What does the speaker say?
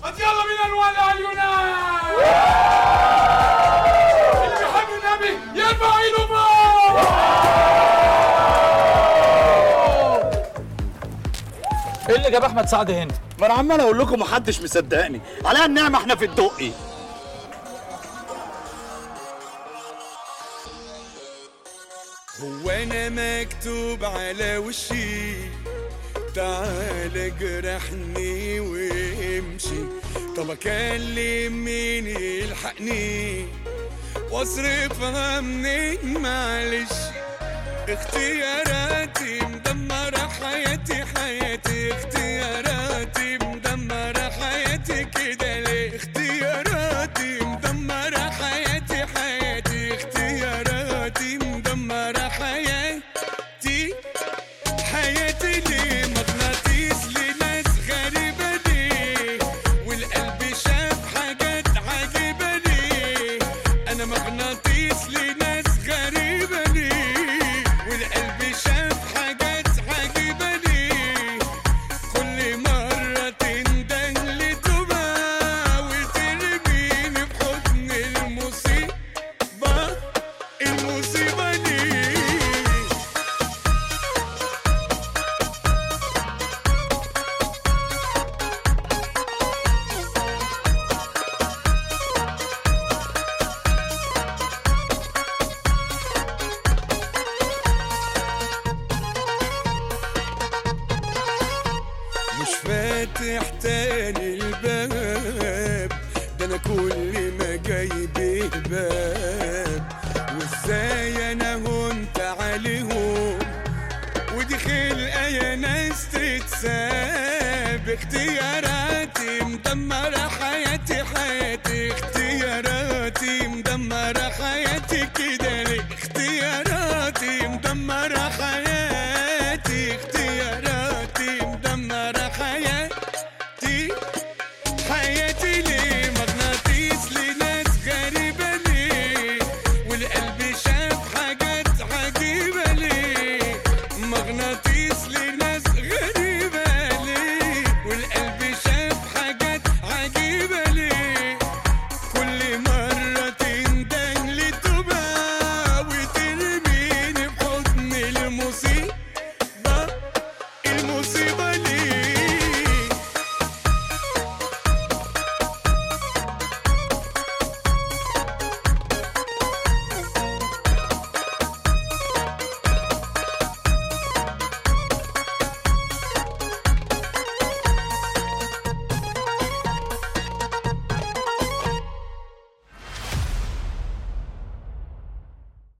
قد يلا بينا نولع اليونان اللي بيحب النبي يرفع ايده فوق ايه اللي جاب احمد سعد هنا ما انا عمال اقول لكم محدش مصدقني عليها النعمه احنا في الدقي هو انا مكتوب على وشي تعال جرحني وامشي طب اكلم مين يلحقني واصرفها منين معلش اختياراتي مدمرة حياتي حياتي اختياراتي مدمرة حياتي كده ليه اختياراتي مدمرة حياتي حياتي اختياراتي مدمرة حياتي حياتي ليه مغناطيس لناس غريبة ليه والقلب شاف حاجات عجيبة ليه أنا مغناطيس لناس غريبة ليه والقلب شاف حاجات عجيبة ليه كل مرة تندن لتوبة وترميني في حضن المصيبة المصيبة ليه مش فاتح تاني الباب ده انا كل ما جايب باب وازاي انا هنت عليهم ودي خلقه يا ناس تتساب اختياراتي مدمره